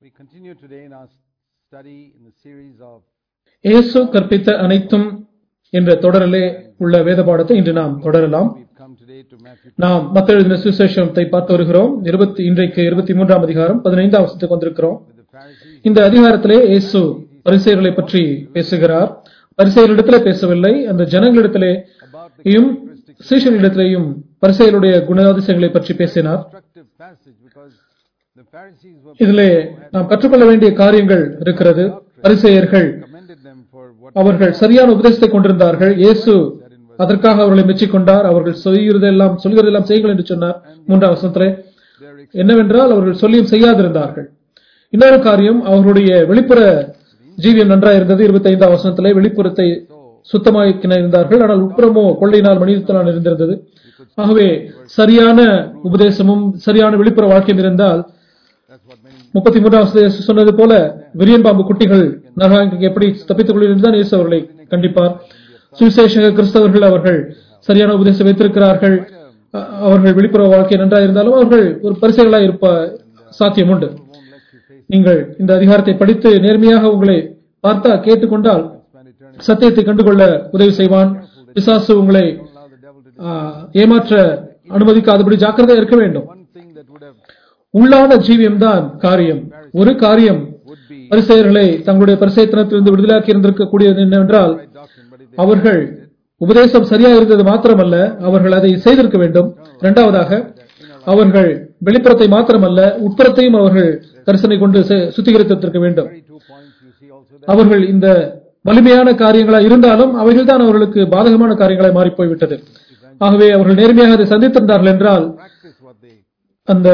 We continue today in our study in the series of இயேசு கற்பித்த அனைத்தும் என்ற தொடரிலே உள்ள வேத பாடத்தை இன்று நாம் தொடரலாம் we've come today to Matthew நாம் மத்த எழுதின சுசேஷத்தை பார்த்து வருகிறோம் இருபத்தி இன்றைக்கு இருபத்தி மூன்றாம் அதிகாரம் பதினைந்தாம் வசனத்துக்கு வந்திருக்கிறோம் with the Pharisees. இந்த அதிகாரத்திலே இயேசு பரிசெயர்களை பற்றி பேசுகிறார் பரிசெயர்களிடத்திலே பேசவில்லை அந்த ஜனங்களிடத்திலே about the யும் சீஷர்களிடத்திலேயும் பரிசெயருடைய குணாதிசயங்களை பற்றி பேசினார் instructive passage because the Pharisees were இதிலே நாம் கற்றுக்கொள்ள வேண்டிய காரியங்கள் இருக்கிறது பரிசெயர்கள் commended them for what அவர்கள் சரியான உபதேசத்தை கொண்டிருந்தார்கள் இயேசு அதற்காக அவர்களை மெச்சிக்கொண்டார் அவர்கள் சொல்கிறதெல்லாம் சொல்கிறதெல்லாம் செய்யுங்கள் என்று சொன்னார் மூன்றாம் வசனத்திலே their என்னவென்றால் அவர்கள் சொல்லியும் செய்யாதிருந்தார்கள் இன்னொரு காரியம் அவர்களுடைய வெளிப்புற ஜீவியம் நன்றாக இருந்தது இருபத்தி ஐந்தாம் வசனத்திலே வெளிப்புறத்தை சுத்தமாக்கின இருந்தார்கள் ஆனால் உட்புறமோ கொள்ளையினால் மனிதத்தினால் இருந்திருந்தது ஆகவே சரியான உபதேசமும் சரியான வெளிப்புற வாழ்க்கையும் இருந்தால் that's what many முப்பத்தி மூன்றாம் வசனத்தில் சொன்னது போல விரியன் பாம்பு குட்டிகள் நரகாங்கிற்கு எப்படி தப்பித்துக் கொள்ளிருந்தான் இயேசு அவர்களை கண்டிப்பார் சுவிசேஷக கிறிஸ்தவர்கள் அவர்கள் சரியான உபதேசம் வைத்திருக்கிறார்கள் அ- அவர்கள் வெளிப்புற வாழ்க்கை நன்றாக இருந்தாலும் அவர்கள் ஒரு பரிசைகளாக இருப்ப சாத்தியம் உண்டு won't let you face நீங்கள் இந்த அதிகாரத்தை படித்து நேர்மையாக உங்களை பார்த்தா கேட்டுக்கொண்டால் spend eternity. சத்தியத்தை கண்டுகொள்ள உதவி செய்வான் பிசாசு உங்களை Don't allow the devil to do ஆ, ஏமாற்ற அனுமதிக்காதபடி ஜாக்கிரதை இருக்க வேண்டும் one thing that would have உள்ளான ஜீவியம்தான் காரியம் ஒரு காரியம் would be பரிசெயர்களை தங்களுடைய பரிசெயத்தனத்திலிருந்து விடுதலாக்கி இருந்திருக்கக்கூடியது என்னவென்றால் right doctrine, but if they அவர்கள் உபதேசம் சரியாக இருந்தது மாத்திரமல்ல அவர்கள் அதை செய்திருக்க வேண்டும் இரண்டாவதாக அவர்கள் வெளிப்புறத்தை மாத்திரமல்ல உட்புறத்தையும் அவர்கள் கரிசனை கொண்டு செ- சுத்திகரித்திருக்க வேண்டும் very two points you see also that அவர்கள் இந்த வலிமையான காரியங்களா இருந்தாலும் அவைகள்தான் அவர்களுக்கு பாதகமான காரியங்களாய் மாறிப் போய்விட்டது ஆகவே அவர்கள் நேர்மையாக அதை சந்தித்திருந்தார்கள் என்றால் practice what they அந்த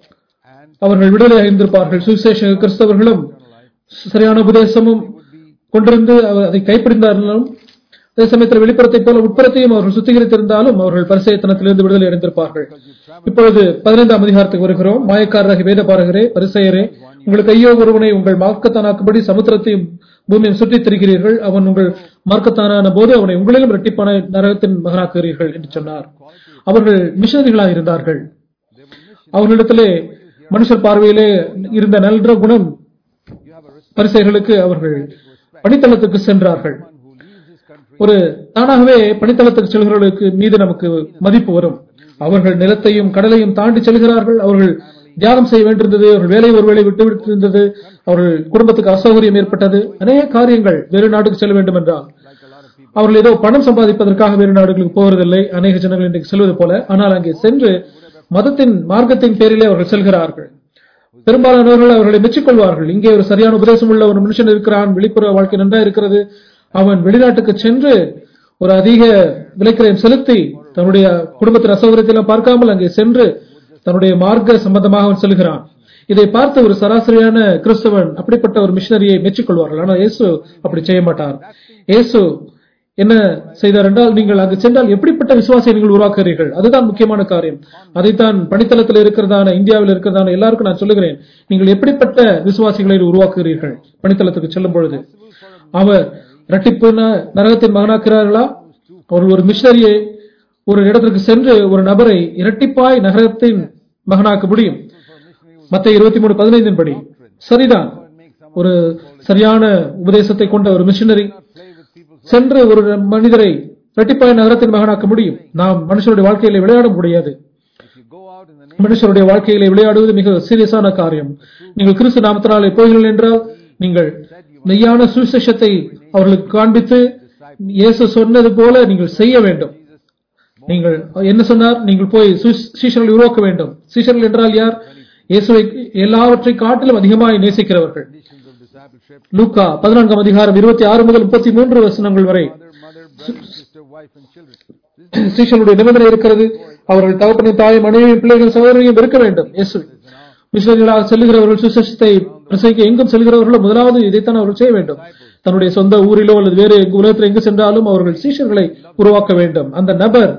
and அவர்கள் விடுதலையாக இருந்திருப்பார்கள் சுவிசேஷ கிறிஸ்தவர்களும் சரியான உபதேசமும் கொண்டிருந்து அவர் அதை கைப்பிடிந்தார்களும் அதே சமயத்தில் வெளிப்புறத்தை போல உட்புறத்தையும் அவர்கள் சுத்திகரித்திருந்தாலும் அவர்கள் பரிசெயத்தனத்திலிருந்து விடுதலை அடைந்திருப்பார்கள் இப்பொழுது பதினைந்தாம் அதிகாரத்துக்கு வருகிறோம் மாயக்காரராக வேத பாருகிறே பரிசெயரே உங்களுக்கு ஐயோ ஒருவனை உங்கள் மார்க்கத்தானாக்கும்படி சமுத்திரத்தையும் பூமியையும் சுற்றித் திரிகிறீர்கள் அவன் உங்கள் மார்க்கத்தானான போது அவனை உங்களிலும் இரட்டிப்பான நரகத்தின் மகனாக்குகிறீர்கள் என்று சொன்னார் அவர்கள் மிஷனரிகளாக இருந்தார்கள் அவர்களிடத்திலே மனுஷர் பார்வையிலே இருந்த நல்ல குணம் you have a respect பரிசெயர்களுக்கு அவர்கள் பணித்தளத்துக்கு சென்றார்கள் who leaves his country ஒரு தானாகவே பணித்தளத்துக்கு செல்கிறவர்களுக்கு மீது நமக்கு மதிப்பு வரும் அவர்கள் நிலத்தையும் கடலையும் தாண்டி செல்கிறார்கள் அவர்கள் தியாகம் செய்ய வேண்டியிருந்தது அவர்கள் வேலை ஒருவேளை விட்டு விட்டிருந்தது அவர்கள் குடும்பத்துக்கு அசௌகரியம் ஏற்பட்டது அநேக காரியங்கள் வேறு நாட்டுக்கு செல்ல வேண்டும் என்றால் like a lot of people அவர்கள் ஏதோ பணம் சம்பாதிப்பதற்காக வேறு நாடுகளுக்கு போவதில்லை அநேக ஜனங்கள் இன்றைக்கு செல்வது போல ஆனால் அங்கே சென்று மதத்தின் மார்க்கத்தின் பேரிலே அவர்கள் செல்கிறார்கள் பெரும்பாலானவர்கள் அவர்களை மெச்சிக்கொள்வார்கள் இங்கே ஒரு சரியான உபதேசம் உள்ள ஒரு மனுஷன் இருக்கிறான் வெளிப்புற வாழ்க்கை நன்றா இருக்கிறது அவன் வெளிநாட்டுக்கு சென்று ஒரு அதிக விலைக்கிரயம் செலுத்தி தன்னுடைய குடும்பத்தின் அசௌகரியத்தை எல்லாம் பார்க்காமல் அங்கே சென்று தன்னுடைய மார்க்க சம்பந்தமாக அவன் செல்கிறான் இதை பார்த்து ஒரு சராசரியான கிறிஸ்தவன் அப்படிப்பட்ட ஒரு மிஷனரியை மெச்சிக்கொள்வார்கள் ஆனால் இயேசு அப்படி செய்ய மாட்டார் இயேசு என்ன செய்தார் என்றால் நீங்கள் அங்கு சென்றால் எப்படிப்பட்ட விசுவாசியை நீங்கள் உருவாக்குகிறீர்கள் அதுதான் முக்கியமான காரியம் அதைத்தான் பணித்தளத்தில் இருக்கிறதான இந்தியாவில் இருக்கிறதான எல்லாருக்கும் நான் சொல்லுகிறேன் நீங்கள் எப்படிப்பட்ட விசுவாசிகளை உருவாக்குகிறீர்கள் பணித்தளத்துக்கு செல்லும் பொழுது அவர் இரட்டிப்பு ந- நரகத்தின் மகனாக்கிறார்களா அவர்கள் ஒரு மிஷனரியை ஒரு இடத்திற்கு சென்று ஒரு நபரை இரட்டிப்பாய் நகரத்தின் மகனாக்க முடியும் மத்த இருபத்தி மூணு பதினைந்தின் படி சரிதான் ஒரு சரியான உபதேசத்தை கொண்ட ஒரு மிஷனரி play with people's சென்று ஒரு மனிதரை இரட்டிப்பாய் நகரத்தின் மகனாக்க முடியும் நாம் மனுஷருடைய வாழ்க்கையில விளையாட முடியாது if you go out in the name மனுஷருடைய வாழ்க்கையிலே விளையாடுவது மிக சீரியஸான காரியம் நீங்கள் கிறிஸ்து நாமத்தினாலே போகிறீர்கள் என்றால் நீங்கள் மெய்யான சுவிசேஷத்தை அவர்களுக்கு காண்பித்து இயேசு சொன்னது போல நீங்கள் செய்ய வேண்டும் நீங்கள் என்ன சொன்னார் நீங்கள் போய் சுவிஸ்- சீஷர்களை உருவாக்க வேண்டும் சீஷர்கள் என்றால் யார் இயேசுவை எல்லாவற்றை காட்டிலும் அதிகமாய் நேசிக்கிறவர்கள் conditions of discipleship லூக்கா பதினான்காம் அதிகாரம் இருபத்தி ஆறு முதல் முப்பத்தி மூன்று வசனங்கள் வரை mother mother brother sister wife and children சீஷனுடைய நிபந்தனை இருக்கிறது அவர்கள் தகப்பனை தாய் மனைவி பிள்ளைகள் சகோதரியும் இருக்க வேண்டும் இயேசு மிஷனரிகளாக செல்லுகிறவர்கள் சுசேஷத்தை பிரசங்கிக்க எங்கும் செல்கிறவர்களும் முதலாவது இதைத்தான் அவர்கள் செய்ய வேண்டும் தன்னுடைய சொந்த ஊரிலோ அல்லது வேறு எங்கு உலகத்தில் எங்கு சென்றாலும் அவர்கள் சீஷர்களை உருவாக்க வேண்டும் அந்த நபர்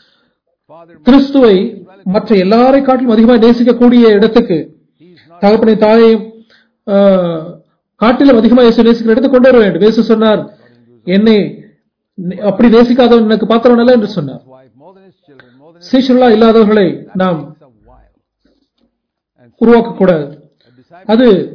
father கிறிஸ்துவை மற்ற எல்லாரை காட்டிலும் அதிகமாக நேசிக்கக்கூடிய இடத்துக்கு தகப்பனை தாயையும் ஆஹ், காட்டிலும் அதிகமாக இயேசு நேசிக்கிற இடத்துக்கு கொண்டு வர வேண்டும் இயேசு சொன்னார் என்னை நே- அப்படி நேசிக்காதவன் எனக்கு பாத்திரம் அல்ல என்று சொன்னார் wife more than his children more than his சீஷர்களா இல்லாதவர்களை நாம் it's a while and உருவாக்கக்கூடாது a disciple அது takes up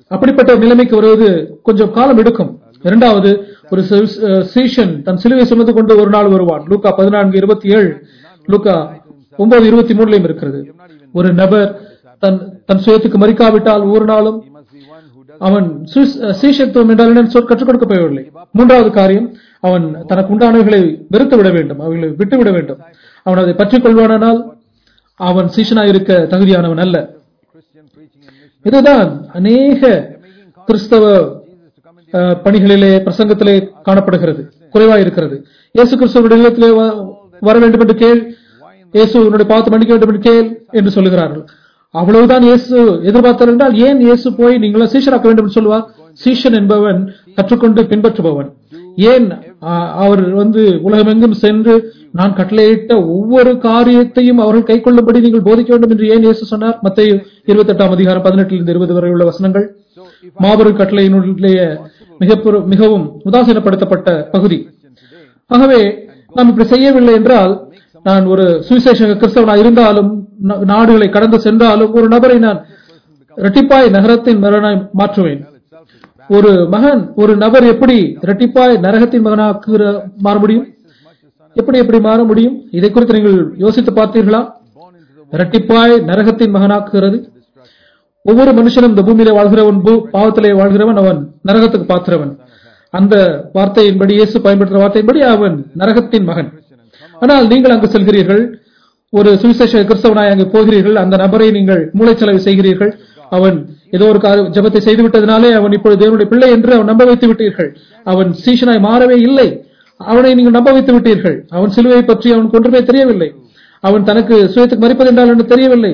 அப்படிப்பட்ட ஒரு நிலைமைக்கு வருவது கொஞ்சம் காலம் எடுக்கும் இரண்டாவது ஒரு சி- அஹ் சீஷன் தன் சிலுவை சுமந்து கொண்டு ஒரு நாள் வருவான் லூக்கா பதினான்கு இருபத்தி ஏழு லூக்கா ஒன்பது இருபத்தி மூணுலயும் இருக்கிறது ஒரு நபர் தன் தன் சுயத்துக்கு மறிக்காவிட்டால் ஒரு நாளும் He must be one who does அவன் சுஸ்- அஹ் சீஷத்துவம் என்றால் என்ன சொல் கற்றுக் கொடுக்கப்படவில்லை மூன்றாவது காரியம் அவன் தனக்கு உண்டானவைகளை வெறுத்து விட வேண்டும் அவைகளை விட்டு விட வேண்டும் அவன் அதை பற்றிக் கொள்வானால் அவன் சீஷனாய் இருக்க தகுதியானவன் அல்ல Christian preaching and mission. இதுதான் அநேக கிறிஸ்தவ Jesus to come in அஹ், பணிகளிலே பிரசங்கத்திலே காணப்படுகிறது குறைவாக இருக்கிறது இயேசு கிறிஸ்துவனுடைய இல்லத்திலே வ- வர வேண்டும் என்று கேள் இயேசு உன்னுடைய பார்த்து மன்னிக்க வேண்டும் என்று கேள் என்று சொல்லுகிறார்கள் அவ்வளவுதான் இயேசு எதிர்பார்த்தார் என்றால் ஏன் இயேசு போய் நீங்களும் சீஷராக்க வேண்டும் என்று சொல்வார் சீஷன் என்பவன் கற்றுக்கொண்டு பின்பற்றுபவன் ஏன் அஹ், அவர் வந்து உலகமெங்கும் சென்று நான் கட்டளையிட்ட ஒவ்வொரு காரியத்தையும் அவர்கள் கைக்கொள்ளும்படி நீங்கள் போதிக்க வேண்டும் என்று ஏன் இயேசு சொன்னார் மத்திய இருபத்தி எட்டாம் அதிகாரம் பதினெட்டிலிருந்து இருபது வரை உள்ள வசனங்கள் So if மாபெரும் கட்டளையினுடைய மிகப்பெரு மிகவும் உதாசீனப்படுத்தப்பட்ட பகுதி ஆகவே நாம் இப்படி செய்யவில்லை என்றால் நான் ஒரு சுவிசேஷ கிறிஸ்தவனாக இருந்தாலும் நா- நாடுகளை கடந்து சென்றாலும் ஒரு நபரை நான் இரட்டிப்பாய் நகரத்தின் மகனாய் மாற்றுவேன் ஒரு மகன் ஒரு நபர் எப்படி இரட்டிப்பாய் நரகத்தின் மகனாக்குற மாற முடியும் எப்படி எப்படி மாற முடியும் இதை குறித்து நீங்கள் யோசித்து பார்த்தீர்களா இரட்டிப்பாய் நரகத்தின் மகனாக்குகிறது ஒவ்வொரு மனுஷனும் இந்த பூமியிலே வாழ்கிறவன் பூ- பாவத்திலே வாழ்கிறவன் அவன் நரகத்துக்கு பாத்திரவன் அந்த வார்த்தையின்படி இயேசு பயன்படுத்துகிற வார்த்தையின்படி அவன் நரகத்தின் மகன் ஆனால் நீங்கள் அங்கு செல்கிறீர்கள் ஒரு சுவிசேஷ கிறிஸ்தவனாய் அங்கு போகிறீர்கள் அந்த நபரை நீங்கள் மூளைச்சலவை செய்கிறீர்கள் அவன் ஏதோ ஒரு கார- ஜெபத்தை செய்து விட்டதினாலே அவன் இப்பொழுது தேவனுடைய பிள்ளை என்று அவன் நம்ப வைத்து விட்டீர்கள் அவன் சீஷனாய் மாறவே இல்லை அவனை நீங்கள் நம்ப வைத்து விட்டீர்கள் அவன் சிலுவையை பற்றி அவனுக்கு ஒன்றுமே தெரியவில்லை அவன் தனக்கு சுயத்துக்கு மறிப்பது என்றால் என்று தெரியவில்லை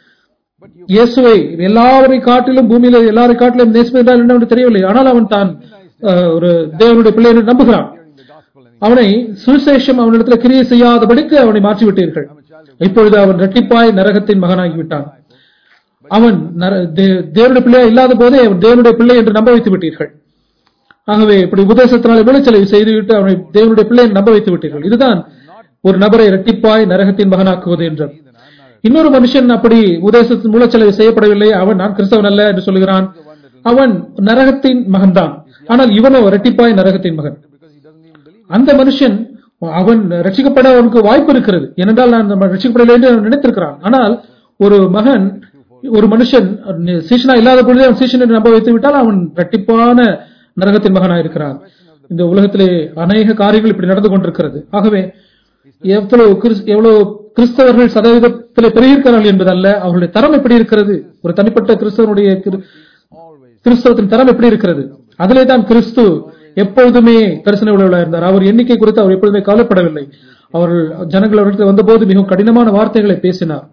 இயேசுவை எல்லாரை காட்டிலும் பூமியில எல்லாரை காட்டிலும் நேசிப்பது என்றால் என்னவென்று தெரியவில்லை ஆனால் அவன் தான் அஹ், ஒரு தேவனுடைய பிள்ளை என்று நம்புகிறான் அவனை சுவிசேஷம் அவனிடத்தில் கிரியை செய்யாதபடிக்கு அவனை மாற்றிவிட்டீர்கள் இப்பொழுது அவன் இரட்டிப்பாய் நரகத்தின் மகனாகிவிட்டான் அவன் நர- தே- தேவனுடைய பிள்ளையா இல்லாத போதே அவன் தேவனுடைய பிள்ளை என்று நம்ப வைத்து விட்டீர்கள் ஆகவே இப்படி உபதேசத்தினால் விளைச்சலை செய்துவிட்டு அவனை தேவனுடைய பிள்ளை என்று நம்ப வைத்து விட்டீர்கள் இதுதான் ஒரு நபரை இரட்டிப்பாய் நரகத்தின் மகனாக்குவது என்றார் இன்னொரு மனுஷன் அப்படி உபதேசத்தின் மூலச்செலவு செய்யப்படவில்லை அவன் நான் கிறிஸ்தவன் அல்ல என்று சொல்கிறான் அவன் நரகத்தின் மகன்தான் ஆனால் இவனோ இரட்டிப்பாய் நரகத்தின் மகன் அந்த மனுஷன் அவன் ரட்சிக்கப்பட அவனுக்கு வாய்ப்பு இருக்கிறது ஏனென்றால் நான் நம்ம ரட்சிக்கப்படவில்லை என்று அவன் நினைத்திருக்கிறான் ஆனால் ஒரு மகன் ஒரு மனுஷன் சீஷனா இல்லாத பொழுதே அவன் சீஷன் என்று நம்ப வைத்து விட்டால் அவன் இரட்டிப்பான நரகத்தின் மகனாக இருக்கிறான் இந்த உலகத்திலே அநேக காரியங்கள் இப்படி நடந்து கொண்டிருக்கிறது ஆகவே எவ்வளவு கிறிஸ்- எவ்வளவு கிறிஸ்தவர்கள் சதவீதத்தில் பெருகியிருக்கிறார்கள் என்பதல்ல அவர்களுடைய தரம் எப்படி இருக்கிறது ஒரு தனிப்பட்ட கிறிஸ்தவனுடைய கிரு- கிறிஸ்தவத்தின் தரம் எப்படி இருக்கிறது அதிலே தான் கிறிஸ்து எப்பொழுதுமே கரிசனை உள்ளவர்களாக இருந்தார் அவர் எண்ணிக்கை குறித்து அவர் எப்பொழுதுமே கவலைப்படவில்லை அவர்கள் ஜனங்கள் அவர்களுக்கு வந்தபோது மிகவும் கடினமான வார்த்தைகளை பேசினார்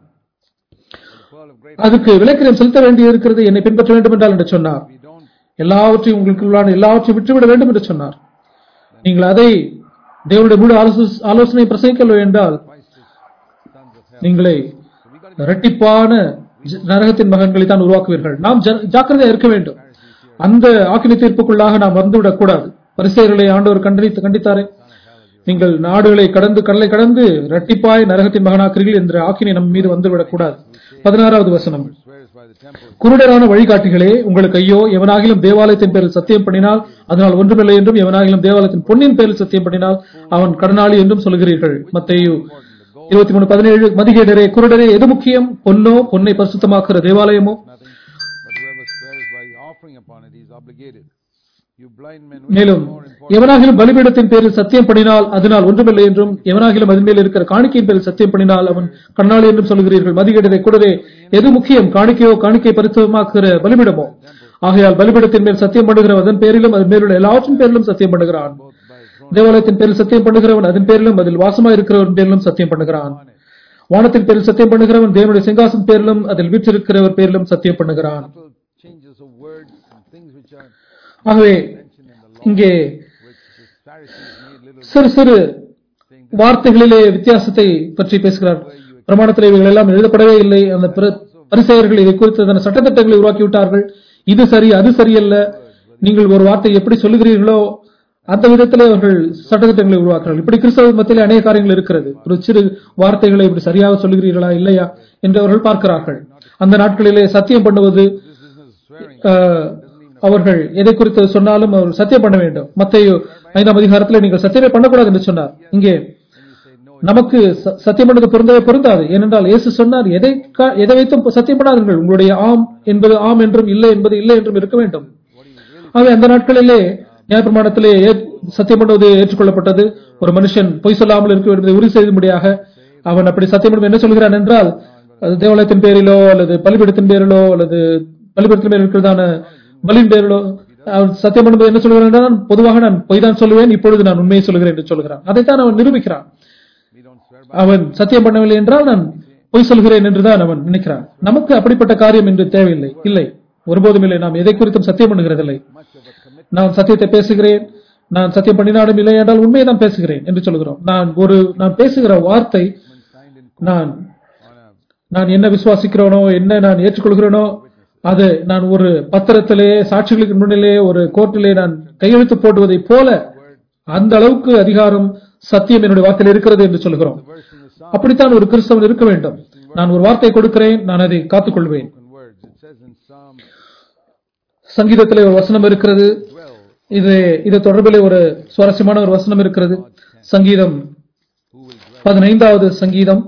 அதுக்கு விளக்கிரம் செலுத்த வேண்டி இருக்கிறது என்னை பின்பற்ற வேண்டும் என்றால் என்று சொன்னார் எல்லாவற்றையும் உங்களுக்கு உள்ளான எல்லாவற்றையும் விட்டுவிட வேண்டும் என்று சொன்னார் நீங்கள் அதை தேவனுடைய முழு ஆலோச- ஆலோசனை பிரசங்கிக்கவில்லை என்றால் நீங்களை இரட்டிப்பான ஜ- நரகத்தின் மகன்களை தான் உருவாக்குவீர்கள் நாம் ஜ- ஜாக்கிரதையா இருக்க வேண்டும் அந்த ஆக்கினை தீர்ப்புக்குள்ளாக நாம் வந்துவிடக் கூடாது பரிசெயர்களை ஆண்டவர் கண்டித்து கண்டித்தாரே நீங்கள் நாடுகளை கடந்து கடலை கடந்து இரட்டிப்பாய் நரகத்தின் மகனாக்குறீர்கள் என்ற ஆக்கினை நம் மீது வந்துவிடக் கூடாது பதினாறாவது வசனம் swears by the temple. குருடரான வழிகாட்டிகளே உங்களுக்கு ஐயோ எவனாகிலும் தேவாலயத்தின் பேரில் சத்தியம் பண்ணினால் அதனால் ஒன்றுமில்லை என்றும் எவனாகிலும் தேவாலயத்தின் பொன்னின் பேரில் சத்தியம் பண்ணினால் அவன் கடனாளி என்றும் சொல்கிறீர்கள் மத்தேயு இருபத்தி மூணு பதினேழு மதிகேடரே குருடரே எது முக்கியம் பொன்னோ பொன்னை பரிசுத்தமாக்குற தேவாலயமோ Nothing, but whoever swears by the offering upon it, he is obligated. You blind men, which is மேலும் more important? எவனாகிலும் பலிபீடத்தின் பேரில் சத்தியம் பண்ணினால் அதனால் ஒன்றுமில்லை என்றும் எவனாகிலும் அதன் மேல் இருக்கிற காணிக்கையின் பேரில் சத்தியம் பண்ணினால் அவன் கடனாளி என்றும் சொல்கிறீர்கள் மதிகேடரே குருடரே எது முக்கியம் காணிக்கையோ காணிக்கை பரிசுத்தமாக்குற பலிபீடமோ ஆகையால் பலிபீடத்தின் மேல் சத்தியம் பண்ணுகிறவன் அதன் பேரிலும் அதன் மேலுள்ள எல்லாவற்றின் பேரிலும் சத்தியம் பண்ணுகிறான் தேவாலயத்தின் பேரில் சத்தியம் பண்ணுகிறவன் அதன் பேரிலும் அதில் வாசமாய் இருக்கிறவன் பேரிலும் சத்தியம் பண்ணுகிறான் வானத்தின் பேரில் சத்தியம் பண்ணுகிறவன் தேவனுடைய சிங்காசன் பேரிலும் அதில் வீற்றிருக்கிறவர் பேரிலும் சத்தியம் பண்ணுகிறான் Subtle changes of words and things which are ஆகவே mentioned in the law, இங்கே which the Pharisees made little சிறு சிறு வார்த்தைகளிலே வித்தியாசத்தை பற்றி பேசுகிறார் பிரமாணத்திலே இவைகள் எல்லாம் எழுதப்படவே இல்லை அந்த பிர- பரிசேயர்கள் இதை குறித்து தன சட்டத்திட்டங்களை உருவாக்கி விட்டார்கள் இது சரி அது சரியல்ல நீங்கள் ஒரு வார்த்தை எப்படி சொல்லுகிறீர்களோ அந்த விதத்திலே அவர்கள் சட்டத்திட்டங்களை உருவாக்குறார்கள் இப்படி கிறிஸ்தவ மத்தியிலே அநேக காரியங்கள் இருக்கிறது ஒரு சிறு வார்த்தைகளை இப்படி சரியாக சொல்லுகிறீர்களா இல்லையா என்று அவர்கள் பார்க்கிறார்கள் அந்த நாட்களிலே சத்தியம் பண்ணுவது business of swearing ஆஹ், அவர்கள் எதை குறித்து சொன்னாலும் அவர் சத்தியம் பண்ண வேண்டும் மத்தேயு ஐந்தாம் அதிகாரத்தில் நீங்கள் சத்தியமே பண்ணக்கூடாது என்று சொன்னார் இங்கே நமக்கு ச- சத்தியம் பண்ணது பொருந்தவே பொருந்தாது ஏனென்றால் இயேசு சொன்னார் எதை கா- எதை வைத்தும் சத்தியம் பண்ணாதீர்கள் உங்களுடைய ஆம் என்பது ஆம் என்றும் இல்லை என்பது இல்லை என்றும் இருக்க வேண்டும் ஆகவே அந்த நாட்களிலே நியாயப்பிரமாணத்திலே ஏற்- சத்தியம் பண்ணுவது ஏற்றுக்கொள்ளப்பட்டது ஒரு மனுஷன் பொய் சொல்லாமல் இருக்க வேண்டியதை உறுதி செய்யும்படியாக அவன் அப்படி சத்தியம் பண்ணுவது என்ன சொல்கிறான் என்றால் அது தேவாலயத்தின் பேரிலோ அல்லது பலிபீடத்தின் பேரிலோ அல்லது பலிபீடத்தின் பேரில் இருக்கிறதான பலியின் பேரிலோ அவன் சத்தியம் பண்ணுவது என்ன சொல்கிறான் என்றால் நான் பொதுவாக நான் பொய் தான் சொல்லுவேன் இப்பொழுது நான் உண்மையை சொல்கிறேன் என்று சொல்கிறான் அதைத்தான் அவன் நிரூபிக்கிறான் We don't swear by அவன் சத்தியம் பண்ணவில்லை என்றால் நான் பொய் சொல்கிறேன் என்றுதான் அவன் நினைக்கிறான் நமக்கு அப்படிப்பட்ட காரியம் என்று தேவையில்லை இல்லை ஒருபோதும் இல்லை நாம் எதை குறித்தும் சத்தியம் பண்ணுகிறதில்லை much of a commitment. நான் சத்தியத்தை பேசுகிறேன் நான் சத்தியம் பண்ணினாலும் இல்லை என்றால் உண்மையை தான் பேசுகிறேன் என்று சொல்கிறோம் நான் ஒரு நான் பேசுகிற வார்த்தை signed in நான் on a நான் என்ன விசுவாசிக்கிறேனோ என்ன நான் ஏற்றுக்கொள்கிறேனோ அது நான் ஒரு பத்திரத்திலே சாட்சிகளுக்கு முன்னிலே ஒரு கோர்ட்டிலே நான் கையெழுத்து போடுவதை போல அந்த அளவுக்கு அதிகாரம் சத்தியம் என்னுடைய வார்த்தையில் இருக்கிறது என்று சொல்கிறோம் verse in the psalm அப்படித்தான் ஒரு கிறிஸ்தவன் இருக்க வேண்டும் நான் ஒரு வார்த்தை கொடுக்கிறேன் நான் அதை காத்துக்கொள்வேன் spoken words. It says in Psalm சங்கீதத்திலே ஒரு வசனம் இருக்கிறது 12, இது இது தொடர்பிலே ஒரு சுவாரஸ்யமான ஒரு வசனம் இருக்கிறது சங்கீதம் who will dwell. பதினைந்தாவது சங்கீதம்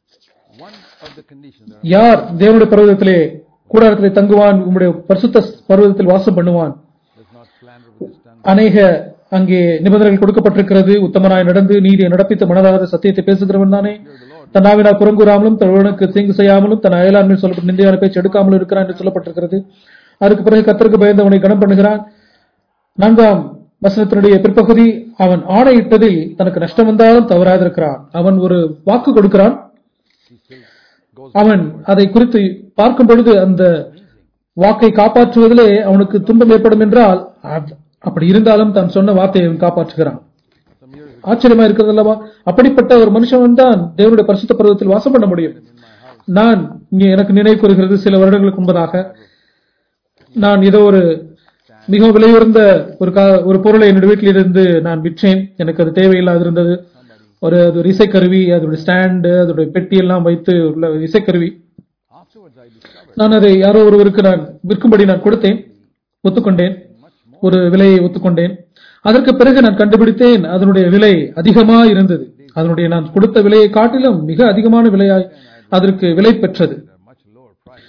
One of the conditions that யார் தேவனுடைய பர்வதத்திலே கூடாரத்திலே தங்குவான் உம்முடைய பரிசுத்த பர்வதத்தில் வாசம் பண்ணுவான் does not slander with his tongue, அநேக அங்கே நிபந்தனைகள் கொடுக்கப்பட்டிருக்கிறது உத்தமனாய் நடந்து நீதியை நடப்பித்து மனதாத சத்தியத்தை பேசுகிறவன் தானே தன் நாவினால் புறங்கூறாமலும் தன்னுக்கு தீங்கு செய்யாமலும் தன் அயலாண்மையில் சொல்லப்பட்ட நிந்தையான பேச்சு எடுக்காமலும் இருக்கிறான் என்று சொல்லப்பட்டிருக்கிறது அதுக்கு பிறகு கத்தருக்கு பயந்தவனை கனம் பண்ணுகிறான் நான்காம் வசனத்தினுடைய பிற்பகுதி அவன் ஆணையிட்டதில் தனக்கு நஷ்டம் வந்தாலும் தவறாதிருக்கிறான் அவன் ஒரு வாக்கு கொடுக்கிறான் he still goes அவன் அதை குறித்து பார்க்கும் பொழுது அந்த வாக்கை காப்பாற்றுவதிலே அவனுக்கு துன்பம் ஏற்படும் என்றால் அது- அப்படி இருந்தாலும் தான் சொன்ன வார்த்தையை அவன் காப்பாற்றுகிறான் some years ago ஆச்சரியமா இருக்கிறது அல்லவா அப்படிப்பட்ட ஒரு மனுஷன் தான் தேவனுடைய பரிசுத்த பருவத்தில் வாசம் பண்ண முடியும் நான் இங்கே எனக்கு நினைவு கூறுகிறது சில வருடங்களுக்கு முன்பதாக நான் ஏதோ ஒரு மிகவும் விலையுறந்த ஒரு கா- ஒரு பொருளை என்னுடைய வீட்டில் இருந்து நான் விற்றேன் எனக்கு அது தேவையில்லாது இருந்தது ஒரு அது ஒரு இசைக்கருவி அதோட ஸ்டாண்டு அதோட பெட்டி எல்லாம் வைத்து உள்ள இசைக்கருவி afterwards I discovered நான் அதை யாரோ ஒருவருக்கு நான் விற்கும்படி நான் கொடுத்தேன் ஒத்துக்கொண்டேன் ஒரு விலையை ஒத்துக்கொண்டேன் அதற்கு பிறகு நான் கண்டுபிடித்தேன் அதனுடைய விலை அதிகமா இருந்தது அதனுடைய நான் கொடுத்த விலையை காட்டிலும் மிக அதிகமான விலையாய் அதற்கு விலை பெற்றது at a much lower price.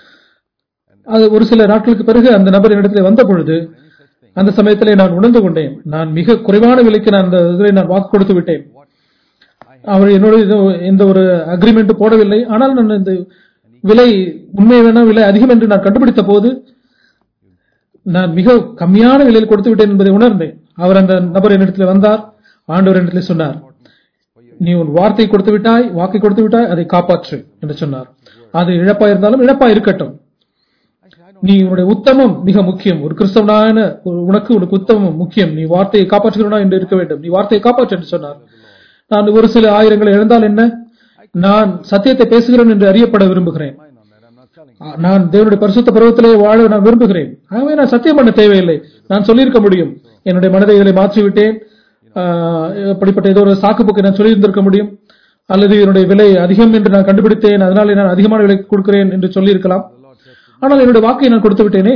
அது ஒரு சில நாட்களுக்கு பிறகு அந்த நபர் இடத்துல வந்த பொழுது Any such thing. அந்த சமயத்திலே நான் உணர்ந்து கொண்டேன் நான் மிக குறைவான விலைக்கு நான் அந்த இதில் நான் வாக்கு கொடுத்து விட்டேன் What I அவர் என்னோட இது- எந்த ஒரு அக்ரிமெண்ட் போடவில்லை ஆனால் நான் இந்த விலை உண்மை வேணா விலை அதிகம் என்று நான் கண்டுபிடித்த போது நான் மிக கம்மியான விலையில் கொடுத்து விட்டேன் என்பதை உணர்ந்தேன் அவர் அந்த நபர் என்னிடத்தில் வந்தார் ஆண்டவர் என்னிடத்தில் சொன்னார் நீ உன் வார்த்தை கொடுத்து விட்டாய் வாக்கை கொடுத்து விட்டாய் அதை காப்பாற்று என்று சொன்னார் அது இழப்பா இருந்தாலும் இழப்பா இருக்கட்டும் I said I don't நீ உன்னுடைய உத்தமம் மிக முக்கியம் ஒரு கிறிஸ்தவனான ஒரு- உனக்கு உனக்கு உத்தமம் முக்கியம் நீ வார்த்தையை காப்பாற்றுகிறவனா என்று இருக்க வேண்டும் நீ வார்த்தையை காப்பாற்று என்று சொன்னார் நான் ஒரு சில ஆயிரங்களை இழந்தால் என்ன நான் சத்தியத்தை பேசுகிறேன் என்று அறியப்பட விரும்புகிறேன் mind on that. I'm not telling you. ஆ, நான் தேவனுடைய பரிசுத்த பருவத்திலே வாழ நான் விரும்புகிறேன் ஆகவே நான் சத்தியம் பண்ண தேவையில்லை நான் சொல்லியிருக்க முடியும் என்னுடைய மனதை இதில் மாற்றிவிட்டேன் ஆ, அப்படிப்பட்ட ஏதோ ஒரு சாக்குப்போக்கை நான் சொல்லியிருந்திருக்க முடியும் அல்லது என்னுடைய விலை அதிகம் என்று நான் கண்டுபிடித்தேன் அதனால நான் அதிகமான விலை கொடுக்கிறேன் என்று சொல்லியிருக்கலாம் ஆனால் என்னுடைய வாக்கை நான் கொடுத்து விட்டேனே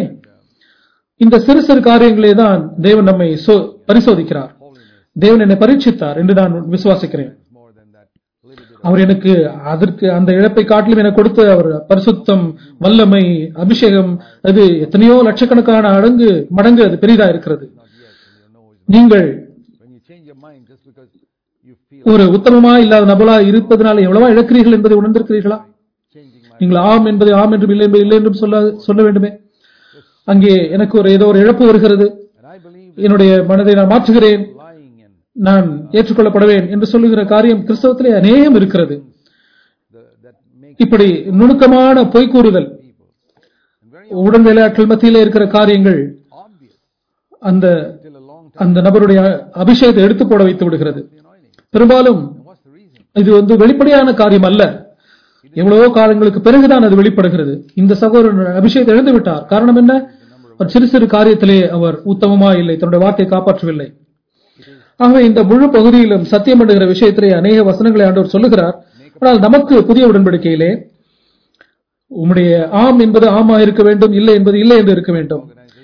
இந்த சிறு சிறு காரியங்களே தான் தேவன் நம்மை சோ- பரிசோதிக்கிறார் தேவன் என்னை பரீட்சித்தார் என்று நான் விசுவாசிக்கிறேன் It's more than that. A little bit. அவர் எனக்கு அதற்கு அந்த இழப்பை காட்டிலும் எனக்கு கொடுத்த அவர் பரிசுத்தம் வல்லமை அபிஷேகம் அது எத்தனையோ லட்சக்கணக்கான அடங்கு மடங்கு அது பெரிதா இருக்கிறது Not yet. And you know it's நீங்கள் when you change your mind just because you feel ஒரு உத்தமமா இல்லாத நபலா இருப்பதனால எவ்வளவா இழக்கிறீர்கள் என்பதை உணர்ந்திருக்கிறீர்களா changing my நீங்கள் ஆம் என்பதை ஆம் என்றும் இல்லை என்பது இல்லை என்றும் சொல்ல சொல்ல வேண்டுமே அங்கே எனக்கு ஒரு ஏதோ ஒரு இழப்பு வருகிறது and I believe என்னுடைய மனதை நான் மாற்றுகிறேன் lying and நான் ஏற்றுக்கொள்ளப்படுவேன் என்று சொல்லுகிற காரியம் கிறிஸ்தவத்திலே அநேகம் இருக்கிறது the, that makes இப்படி நுணுக்கமான பொய்க்கூறுதல் people and very உடன் விளையாட்டுகள் மத்தியிலே இருக்கிற காரியங்கள் obvious அந்த till a long time அந்த நபருடைய அபிஷேகத்தை எடுத்து போட வைத்து விடுகிறது the anointing. பெரும்பாலும் And what's the reason? இது வந்து வெளிப்படையான காரியம் அல்ல எவ்வளவோ காலங்களுக்கு பிறகுதான் அது வெளிப்படுகிறது இந்த சகோதரன் அபிஷேகத்தை இழந்து விட்டார் காரணம் என்ன அவர் சிறு சிறு காரியத்திலே அவர் உத்தமமா இல்லை தன்னுடைய வார்த்தையை காப்பாற்றவில்லை ஆகவே இந்த முழு பகுதியிலும் சத்தியம் பண்ணுகிற விஷயத்திலே அநேக வசனங்களை ஆண்டவர் சொல்லுகிறார் ஆனால் நமக்கு புதிய உடன்படிக்கையிலே உம்முடைய ஆம் என்பது ஆமா இருக்க வேண்டும் இல்லை என்பது இல்லை என்று இருக்க வேண்டும்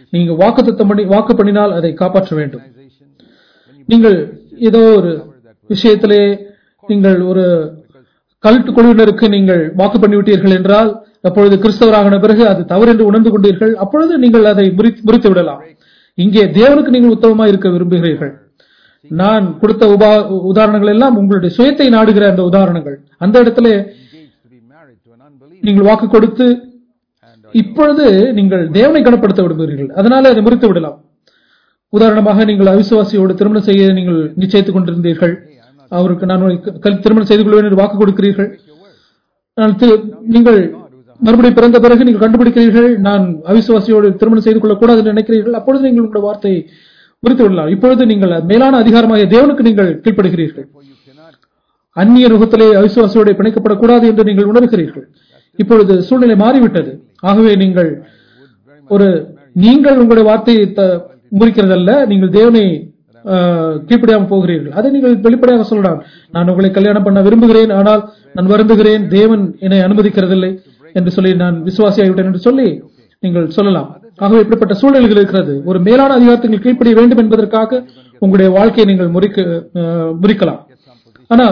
நீங்க வாக்குத்தத்தம் பண்ணி வாக்கு பண்ணினால் அதை காப்பாற்ற வேண்டும் organization, when you நீங்கள் ஏதோ ஒரு விஷயத்திலே நீங்கள் ஒரு கல்ட் குழுவினருக்கு நீங்கள் வாக்கு பண்ணிவிட்டீர்கள் என்றால் அப்பொழுது கிறிஸ்தவராகின பிறகு அது தவறு என்று உணர்ந்து கொண்டீர்கள் அப்பொழுது நீங்கள் அதை முறித்து முறித்து விடலாம் இங்கே தேவனுக்கு நீங்கள் உத்தமமாக இருக்க விரும்புகிறீர்கள் நான் கொடுத்த உபா உதாரணங்கள் எல்லாம் உங்களுடைய சுயத்தை நாடுகிற அந்த உதாரணங்கள் அந்த இடத்துல engaged to be married to an unbeliever, நீங்கள் வாக்கு கொடுத்து and uh, இப்பொழுது நீங்கள் தேவனை கனப்படுத்த விரும்புகிறீர்கள் அதனால அதை முறித்து விடலாம் உதாரணமாக நீங்கள் அவிசுவாசியோடு திருமணம் செய்ய நீங்கள் நிச்சயித்துக் கொண்டிருந்தீர்கள் அவருக்கு நான் உங்களை கல்- திருமணம் செய்து கொள்வேன் என்று வாக்கு கொடுக்கிறீர்கள் நான் தி- நீங்கள் மறுபடியும் பிறந்த பிறகு நீங்கள் கண்டுபிடிக்கிறீர்கள் நான் அவிசுவாசியோடு திருமணம் செய்து கொள்ளக்கூடாது என்று நினைக்கிறீர்கள் அப்பொழுது நீங்கள் உங்களுடைய வார்த்தையை முறித்து விடலாம் இப்பொழுது நீங்கள் மேலான அதிகாரமாக தேவனுக்கு நீங்கள் கீழ்ப்படுகிறீர்கள் for you cannot அந்நிய நுகத்திலே அவிசுவாசியோடு பிணைக்கப்படக்கூடாது என்று நீங்கள் உணர்கிறீர்கள் இப்பொழுது சூழ்நிலை மாறிவிட்டது ஆகவே நீங்கள் ஒரு நீங்கள் உங்களுடைய வார்த்தையை த- முறிக்கிறதல்ல நீங்கள் தேவனை ஆஹ், கீழ்ப்படியாமல் போகிறீர்கள் அதை நீங்கள் வெளிப்படையாக சொல்லலாம் நான் உங்களை கல்யாணம் பண்ண விரும்புகிறேன் ஆனால் நான் வருந்துகிறேன் தேவன் என்னை அனுமதிக்கிறதில்லை என்று சொல்லி நான் விசுவாசியாகிவிட்டேன் என்று சொல்லி நீங்கள் சொல்லலாம் ஆகவே இப்படிப்பட்ட சூழ்நிலைகள் இருக்கிறது ஒரு மேலான அதிகாரத்துக்கு கீழ்ப்படிய வேண்டும் என்பதற்காக உங்களுடைய வாழ்க்கையை நீங்கள் முறிக்க ஆஹ், முறிக்கலாம் ஆனால்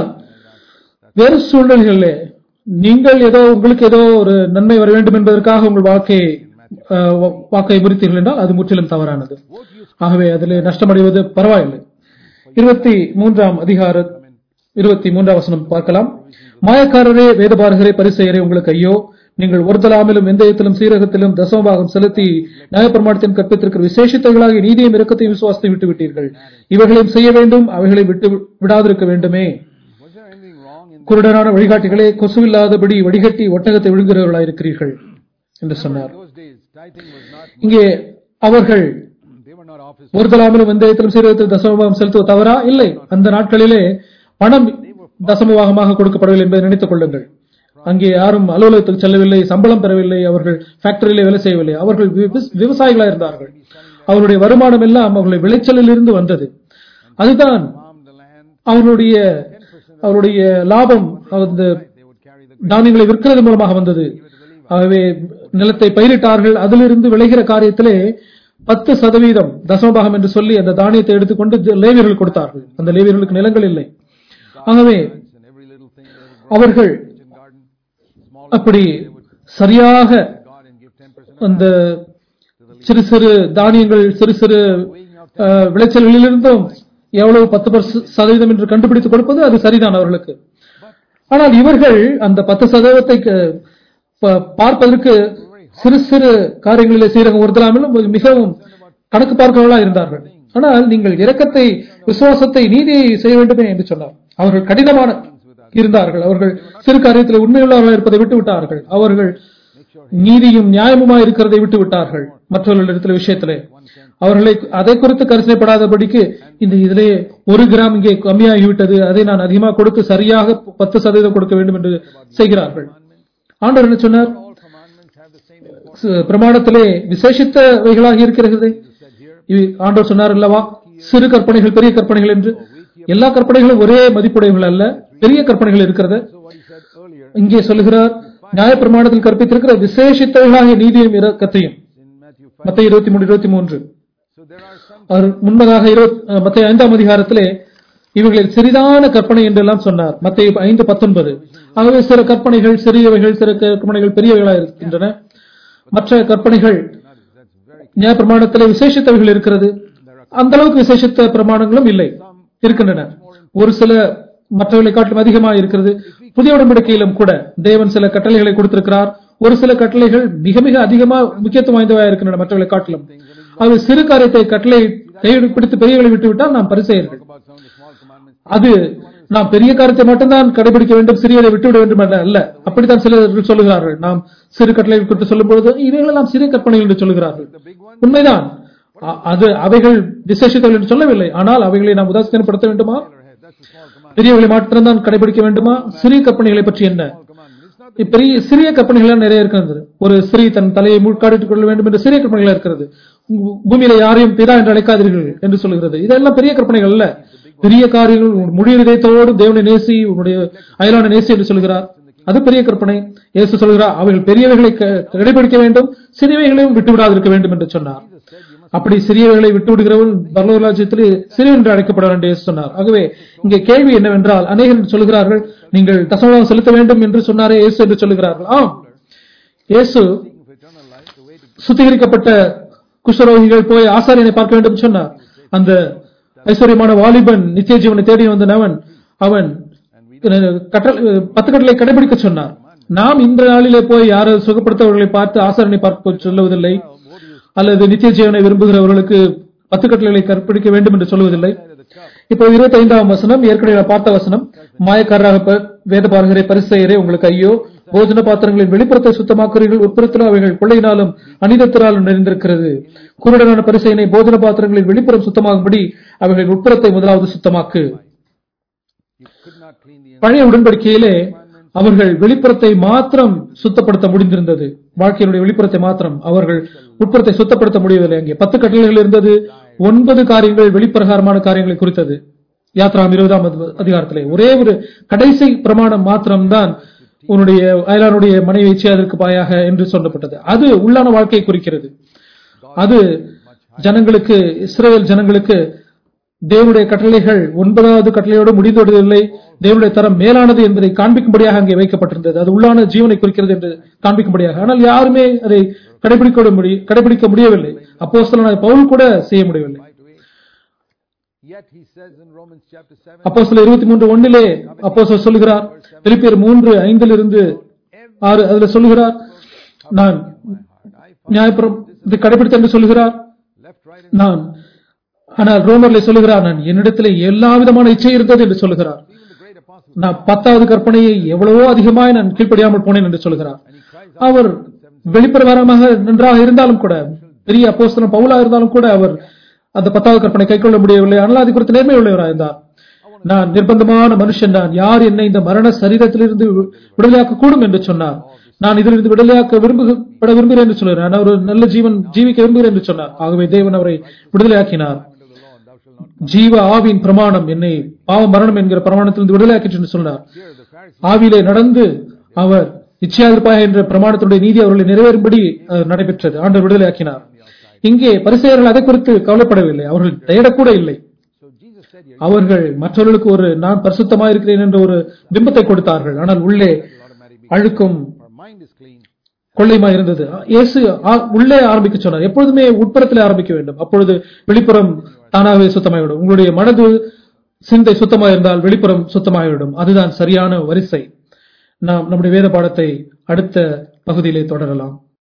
வேறு சூழ்நிலைகளிலே நீங்கள் ஏதோ உங்களுக்கு ஏதோ ஒரு நன்மை வர வேண்டும் என்பதற்காக உங்கள் வாழ்க்கையை அஹ், வா- வாக்கை முறித்தீர்கள் என்றால் அது முற்றிலும் தவறானது ஆகவே அதில் நஷ்டமடைவது பரவாயில்லை இருபத்தி மூன்றாம் அதிகார இருபத்தி மூன்றாம் வசனம் பார்க்கலாம் மாயக்காரரே வேதபாரகரே பரிசெயரே உங்களுக்கு ஐயோ நீங்கள் ஒருதலாமிலும் வெந்தயத்திலும் சீரகத்திலும் தசமபாகம் செலுத்தி நியாயப்பிரமாணத்தின் கற்பித்திருக்கிற விசேஷத்தைகளாகிய நீதியும் இரக்கத்தையும் விசுவாசத்தை விட்டு விட்டீர்கள் இவைகளையும் செய்ய வேண்டும் அவைகளை விட்டு விடாதிருக்க வேண்டுமே was there anything wrong in குருடனான வழிகாட்டிகளே கொசுவில்லாதபடி வடிகட்டி ஒட்டகத்தை விழுங்குகிறவர்களாயிருக்கிறீர்கள் என்று சொன்னார் those days? Tithing was not, இங்கே அவர்கள் they were not office. ஒருதலாமிலும் வெந்தயத்திலும் சீரகத்திலும் தசமபாகம் செலுத்துவது தவறா இல்லை அந்த நாட்களிலே பணம் தசமபாகமாக கொடுக்கப்படவில்லை என்பதை நினைத்துக் கொள்ளுங்கள் அங்கே யாரும் அலுவலகத்துக்கு செல்லவில்லை சம்பளம் பெறவில்லை அவர்கள் ஃபேக்டரியிலே வேலை செய்யவில்லை அவர்கள் விவ- விவசாயிகளாக இருந்தார்கள் அவருடைய வருமானம் எல்லாம் அவர்களுடைய விளைச்சலில் இருந்து வந்தது அதுதான் Farm the land, அவர்களுடைய அவருடைய லாபம் அந்த they would carry the தானியங்களை விற்கிறது மூலமாக வந்தது ஆகவே நிலத்தை பயிரிட்டார்கள் அதிலிருந்து விளைகிற காரியத்திலே பத்து சதவீதம் தசமபாகம் என்று சொல்லி அந்த தானியத்தை எடுத்துக்கொண்டு தி- லேவியர்கள் கொடுத்தார்கள் அந்த லேவியர்களுக்கு நிலங்கள் இல்லை ஆகவே and every little thing they would grow அவர்கள் in the kitchen garden, small அப்படி சரியாக God and give 10% அந்த சிறு சிறு தானியங்கள் சிறு சிறு அஹ், விளைச்சல்களிலிருந்தும் எவ்வளவு பத்து பர்ச- சதவீதம் என்று கண்டுபிடித்து கொடுப்பது அது சரிதான் அவர்களுக்கு ஆனால் இவர்கள் அந்த பத்து சதவீதத்தை க- ப- பார்ப்பதற்கு சிறு சிறு காரியங்களிலே சீரகம் ஒருத்தலாமலும் மிகவும் கணக்கு பார்க்கிறவர்களா இருந்தார்கள் ஆனால் நீங்கள் இரக்கத்தை விசுவாசத்தை நீதியை செய்ய வேண்டுமே என்று சொன்னார் அவர்கள் கடினமான இருந்தார்கள் அவர்கள் சிறு காரியத்தில் உண்மையுள்ளவர்களாக இருப்பதை விட்டு விட்டார்கள் அவர்கள் நீதியும் நியாயமுமாய் இருக்கிறதை விட்டு விட்டார்கள் மற்றவர்களிடத்தில் விஷயத்திலே அவர்களை அதை குறித்து கரிசனைப்படாதபடிக்கு இந்த இதிலே ஒரு கிராம் இங்கே கம்மியாகிவிட்டது அதை நான் அதிகமாக கொடுத்து சரியாக பத்து சதவீதம் கொடுக்க வேண்டும் என்று செய்கிறார்கள் ஆண்டவர் என்ன சொன்னார் all commandments have the same importance. ச- பிரமாணத்திலே விசேஷித்தவைகளாக இருக்கிறது இவை ஆண்டவர் சொன்னார் அல்லவா சிறு கற்பனைகள் பெரிய கற்பனைகள் என்று எல்லா கற்பனைகளும் ஒரே மதிப்புடையவர்கள் அல்ல பெரிய கற்பனைகள் இருக்கிறது So what he said earlier இங்கே சொல்லுகிறார் நியாயப்பிரமாணத்தில் கற்பித்திருக்கிற விசேஷித்தவைகளாகிய நீதியும் இரக்கத்தையும் in Matthew 5. மத்திய இருபத்தி மூணு இருபத்தி மூன்று So there are some அவர் முன்பதாக இருபத் மத்திய ஐந்தாம் அதிகாரத்திலே இவர்களில் சிறிதான கற்பனை என்றெல்லாம் சொன்னார் மத்திய ஐந்து பத்தொன்பது ஆகவே சில கற்பனைகள் சிறியவைகள் சில கற்பனைகள் பெரியவைகளாக இருக்கின்றன மற்ற கற்பனைகள் that's very நியாய பிரமாணத்திலே விசேஷித்தவைகள் இருக்கிறது அந்த அளவுக்கு விசேஷித்த பிரமாணங்களும் இல்லை இருக்கின்றன ஒரு சில மற்றவர்களை காட்டிலும் அதிகமாக இருக்கிறது புதிய உடன்படிக்கையிலும் கூட தேவன் சில கட்டளைகளை கொடுத்திருக்கிறார் ஒரு சில கட்டளைகள் மிக மிக அதிகமா முக்கியத்துவம் வாய்ந்தவையாக இருக்கின்றன மற்றவர்களை காட்டிலும் அது சிறு காரியத்தை கட்டளை கையில் பிடித்து பெரியவர்களை விட்டுவிட்டால் நாம் பரிசெயர்கள் about some of the small commandments. அது நாம் பெரிய காரியத்தை மட்டும்தான் கடைபிடிக்க வேண்டும் சிறியதை விட்டுவிட வேண்டும் அல்ல அல்ல அப்படித்தான் சிலர் சொல்லுகிறார்கள் நாம் சிறு கட்டளை குறித்து சொல்லும் பொழுது இவைகள் நாம் சிறிய கற்பனைகள் என்று சொல்லுகிறார்கள் The big one, உண்மைதான் அ- அது அவைகள் விசேஷித்தவர்கள் என்று சொல்லவில்லை ஆனால் அவைகளை நாம் உதாசீனப்படுத்த வேண்டுமா head, that's the small commandment. பெரியவர்களை மாத்திரம்தான் கடைபிடிக்க வேண்டுமா சிறிய கற்பனைகளை பற்றி என்ன Small commandment. It's not பெரிய சிறிய கற்பனைகள் நிறைய இருக்கிறது ஒரு ஸ்திரீ தன் தலையை முழுக்காடிட்டுக் கொள்ள வேண்டும் என்ற சிறிய கற்பனைகள் இருக்கிறது உ- பூமியில யாரையும் பிதா என்று அழைக்காதீர்கள் என்று சொல்கிறது இதெல்லாம் பெரிய கற்பனைகள் அல்ல பெரிய காரியங்கள் உன் முழு இதயத்தோடு தேவனை நேசி உன்னுடைய அயலான நேசி என்று சொல்கிறார் அது பெரிய கற்பனை இயேசு சொல்கிறார் அவைகள் பெரியவைகளை க- கடைபிடிக்க வேண்டும் சிறியவைகளையும் விட்டுவிடாதிருக்க வேண்டும் என்று சொன்னார் Jesus said you அப்படி சிறியவர்களை விட்டு விடுகிறவன் பரலோக ராஜ்யத்தில் சிறியவன் என்று அழைக்கப்பட என்று இயேசு சொன்னார் ஆகவே இங்கே கேள்வி என்னவென்றால் அநேகர் சொல்லுகிறார்கள் நீங்கள் தசமபாகம் செலுத்த வேண்டும் என்று சொன்னாரே இயேசு என்று சொல்லுகிறார்கள் ஆம் இயேசு for eternal life, the way to சுத்திகரிக்கப்பட்ட குஷ்டரோகிகள் போய் ஆசாரியனை பார்க்க வேண்டும் என்று சொன்னார் அந்த ஐஸ்வர்யமான வாலிபன் நித்திய ஜீவனை தேடி வந்தவன் அவன் கட்டளை பத்து கட்டளை கடைபிடிக்க சொன்னார் நாம் இந்த நாளிலே போய் யாரை சுகப்படுத்தவர்களை பார்த்து ஆசாரனை பார்க்க சொல்லுவதில்லை அல்லது நித்திய ஜீவனை விரும்புகிறவர்களுக்கு பத்து கட்டளைகளை கற்பிடிக்க வேண்டும் என்று சொல்லுவதில்லை இப்போ இருபத்தி ஐந்தாம் வசனம் ஏற்கனவே நான் பார்த்த வசனம் மாயக்காரராக ப- வேத பாரகரை பரிசெயரே உங்களுக்கு ஐயோ போஜன பாத்திரங்களின் வெளிப்புறத்தை சுத்தமாக்குறீர்கள் உட்புறத்தில் அவைகள் கொள்ளையினாலும் அனிதத்தினாலும் நிறைந்திருக்கிறது குருடனான பரிசையினை போஜன பாத்திரங்களின் வெளிப்புறம் சுத்தமாகும்படி அவைகளின் உட்புறத்தை முதலாவது சுத்தமாக்கு you could not clean the பழைய உடன்படிக்கையிலே அவர்கள் வெளிப்புறத்தை மாத்திரம் சுத்தப்படுத்த முடிந்திருந்தது வாழ்க்கையினுடைய வெளிப்புறத்தை மாத்திரம் அவர்கள் உட்புறத்தை சுத்தப்படுத்த முடியவில்லை அங்கே பத்து கட்டளைகள் இருந்தது ஒன்பது காரியங்கள் வெளிப்பிரகாரமான காரியங்களை குறித்தது யாத்ராம் இருபதாம் அதி- அதிகாரத்திலே ஒரே ஒரு கடைசி பிரமாணம் மாத்திரம்தான் உன்னுடைய அயலானுடைய மனைவி செய்வதற்கு பாயாக என்று சொல்லப்பட்டது அது உள்ளான வாழ்க்கையை குறிக்கிறது அது ஜனங்களுக்கு இஸ்ரேல் ஜனங்களுக்கு தேவனுடைய கட்டளைகள் ஒன்பதாவது கட்டளையோடு முடிந்துவிடவில்லை தேவனுடைய தரம் மேலானது என்பதை காண்பிக்கும்படியாக அங்கே வைக்கப்பட்டிருந்தது அது உள்ளான ஜீவனை குறிக்கிறது என்று காண்பிக்கும்படியாக ஆனால் யாருமே அதை கடைபிடிக்க முடிய கடைபிடிக்க முடியவில்லை அப்போ பவுல் கூட செய்ய முடியவில்லை right way. Yet he says in Romans chapter 7, அப்போ சில இருபத்தி மூன்று ஒன்னிலே அப்போ சொல்லுகிறார் பிலிப்பியர் மூன்று ஐந்திலிருந்து ஆறு அதுல சொல்லுகிறார் நான் நியாயப்புறம் இதை கடைபிடித்த என்று சொல்லுகிறார் left, right, and நான் ஆனால் ரோமர்ல சொல்லுகிறார் நான் என்னிடத்திலே எல்லா விதமான இச்சை இருந்தது என்று சொல்லுகிறார் even the great apostle. நான் பத்தாவது கற்பனையை எவ்வளவோ அதிகமாய் நான் கீழ்ப்படியாமல் போனேன் என்று சொல்லுகிறார் And he cries out, அவர் வெளிப்பிரகாரமாக நன்றாக இருந்தாலும் கூட பெரிய அப்போஸ்தலன் பவுலா இருந்தாலும் கூட அவர் அந்த பத்தாவது கற்பனை கைக்கொள்ள முடியவில்லை ஆனால் அது குறித்து நேர்மை உள்ளவராக இருந்தார் நான் நிர்பந்தமான மனுஷன் நான் யார் என்னை இந்த மரண சரீரத்திலிருந்து வி- விடுதலையாக்க கூடும் என்று சொன்னார் நான் இதிலிருந்து விடுதலையாக்க விரும்பப்பட விரும்புகிறேன் என்று சொல்கிறார் நான் ஒரு நல்ல ஜீவன் ஜீவிக்க விரும்புகிறேன் என்று சொன்னார் ஆகவே தேவன் அவரை விடுதலையாக்கினார் under the law, and thou shalt not ஜீவ ஆவியின் பிரமாணம் என்னை பாவ மரணம் என்கிற பிரமாணத்திலிருந்து விடுதலையாக்கிற்று என்று சொன்னார் fear the Pharisees. ஆவியிலே நடந்து அவர் இச்சையாதிருப்பாக என்ற பிரமாணத்துடைய நீதி அவர்களை நிறைவேறும்படி அது நடைபெற்றது ஆண்டவர் விடுதலையாக்கினார் இங்கே பரிசெயர்கள் அதை குறித்து கவலைப்படவில்லை அவர்கள் தேடக்கூட இல்லை So Jesus said here, அவர்கள் மற்றவர்களுக்கு ஒரு நான் பரிசுத்தமாக இருக்கிறேன் என்ற ஒரு பிம்பத்தை கொடுத்தார்கள் ஆனால் உள்ளே automatic அழுக்கும் our mind is clean. கொள்ளையுமா இருந்தது இயேசு ஆ- உள்ளே ஆரம்பிக்க சொன்னார் எப்பொழுதுமே உட்புறத்திலே ஆரம்பிக்க வேண்டும் அப்பொழுது வெளிப்புறம் தானாகவே சுத்தமாகிவிடும் உங்களுடைய மனது சிந்தை சுத்தமாக இருந்தால் வெளிப்புறம் சுத்தமாகிவிடும் அதுதான் சரியான வரிசை நாம் நம்முடைய வேத பாடத்தை அடுத்த பகுதியிலே தொடரலாம்